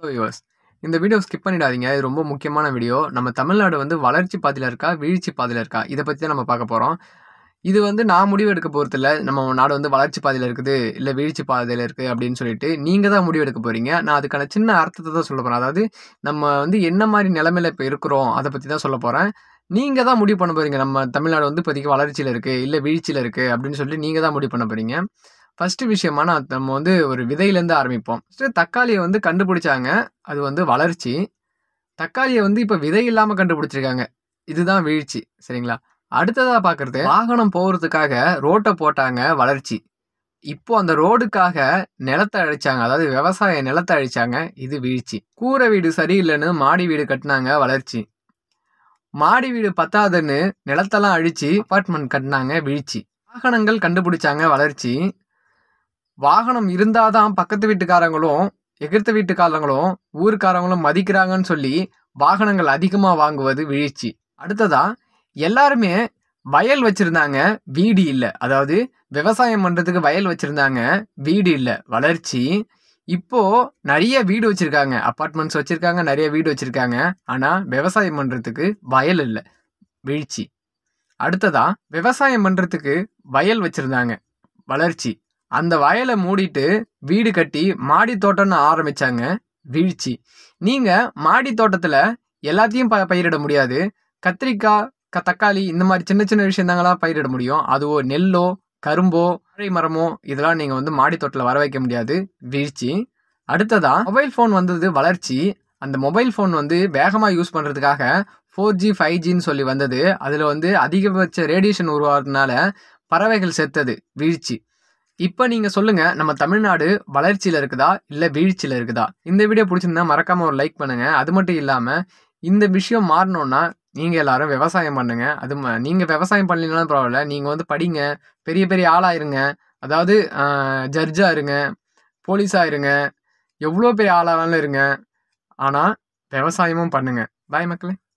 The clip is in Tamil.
வியூவர்ஸ் இந்த வீடியோ ஸ்கிப் பண்ணிடாதீங்க இது ரொம்ப முக்கியமான வீடியோ நம்ம தமிழ்நாடு வந்து வளர்ச்சி பாதையில் இருக்கா வீழ்ச்சி பாதையில் இருக்கா இதை பற்றி தான் நம்ம பார்க்க போகிறோம் இது வந்து நான் முடிவு எடுக்க போகிறது இல்லை நம்ம நாடு வந்து வளர்ச்சி பாதையில் இருக்குது இல்லை வீழ்ச்சி பாதையில் இருக்குது அப்படின்னு சொல்லிட்டு நீங்கள் தான் முடிவு எடுக்க போகிறீங்க நான் அதுக்கான சின்ன அர்த்தத்தை தான் சொல்ல போகிறேன் அதாவது நம்ம வந்து என்ன மாதிரி நிலமையில இப்போ இருக்கிறோம் அதை பற்றி தான் சொல்ல போகிறேன் நீங்கள் தான் முடிவு பண்ண போகிறீங்க நம்ம தமிழ்நாடு வந்து இப்போதைக்கு வளர்ச்சியில் இருக்குது இல்லை வீழ்ச்சியில் இருக்குது அப்படின்னு சொல்லி நீங்கள் தான் முடிவு பண்ண போகிறீங்க ஃபஸ்ட்டு விஷயமா நான் நம்ம வந்து ஒரு விதையிலேருந்து ஆரம்பிப்போம் ஃபஸ்ட்டு தக்காளியை வந்து கண்டுபிடிச்சாங்க அது வந்து வளர்ச்சி தக்காளியை வந்து இப்போ விதை இல்லாமல் கண்டுபிடிச்சிருக்காங்க இதுதான் வீழ்ச்சி சரிங்களா அடுத்ததாக பார்க்குறது வாகனம் போகிறதுக்காக ரோட்டை போட்டாங்க வளர்ச்சி இப்போ அந்த ரோடுக்காக நிலத்தை அழிச்சாங்க அதாவது விவசாய நிலத்தை அழிச்சாங்க இது வீழ்ச்சி கூரை வீடு சரியில்லைன்னு மாடி வீடு கட்டினாங்க வளர்ச்சி மாடி வீடு பத்தாதுன்னு நிலத்தெல்லாம் அழிச்சு அப்பார்ட்மெண்ட் கட்டினாங்க வீழ்ச்சி வாகனங்கள் கண்டுபிடிச்சாங்க வளர்ச்சி வாகனம் இருந்தாதான் பக்கத்து வீட்டுக்காரங்களும் எதிர்த்த வீட்டுக்காரங்களும் ஊருக்காரங்களும் மதிக்கிறாங்கன்னு சொல்லி வாகனங்கள் அதிகமாக வாங்குவது வீழ்ச்சி அடுத்ததா எல்லாருமே வயல் வச்சிருந்தாங்க வீடு இல்லை அதாவது விவசாயம் பண்ணுறதுக்கு வயல் வச்சிருந்தாங்க வீடு இல்லை வளர்ச்சி இப்போ நிறைய வீடு வச்சிருக்காங்க அப்பார்ட்மெண்ட்ஸ் வச்சிருக்காங்க நிறைய வீடு வச்சிருக்காங்க ஆனால் விவசாயம் பண்ணுறதுக்கு வயல் இல்லை வீழ்ச்சி அடுத்ததா விவசாயம் பண்ணுறதுக்கு வயல் வச்சிருந்தாங்க வளர்ச்சி அந்த வயலை மூடிட்டு வீடு கட்டி மாடி தோட்டம்னு ஆரம்பிச்சாங்க வீழ்ச்சி நீங்க மாடி தோட்டத்துல எல்லாத்தையும் ப பயிரிட முடியாது கத்திரிக்காய் க தக்காளி இந்த மாதிரி சின்ன சின்ன விஷயம் தாங்களா பயிரிட முடியும் அதுவோ நெல்லோ கரும்போ வாழை மரமோ இதெல்லாம் நீங்க வந்து மாடி தோட்டத்தில் வர வைக்க முடியாது வீழ்ச்சி அடுத்ததா மொபைல் ஃபோன் வந்தது வளர்ச்சி அந்த மொபைல் ஃபோன் வந்து வேகமாக யூஸ் பண்ணுறதுக்காக ஃபோர் ஜி ஃபைவ் ஜின்னு சொல்லி வந்தது அதில் வந்து அதிகபட்ச ரேடியேஷன் உருவாகிறதுனால பறவைகள் செத்தது வீழ்ச்சி இப்போ நீங்கள் சொல்லுங்கள் நம்ம தமிழ்நாடு வளர்ச்சியில் இருக்குதா இல்லை வீழ்ச்சியில் இருக்குதா இந்த வீடியோ பிடிச்சிருந்தா மறக்காமல் ஒரு லைக் பண்ணுங்கள் அது மட்டும் இல்லாமல் இந்த விஷயம் மாறணும்னா நீங்கள் எல்லாரும் விவசாயம் பண்ணுங்க அது நீங்கள் விவசாயம் பண்ணலனாலும் பரவாயில்ல நீங்கள் வந்து படிங்க பெரிய பெரிய ஆளாக இருங்க அதாவது ஜட்ஜாக இருங்க போலீஸாக இருங்க எவ்வளோ பெரிய ஆளாக வேணாலும் இருங்க ஆனால் விவசாயமும் பண்ணுங்க பாய் மக்களே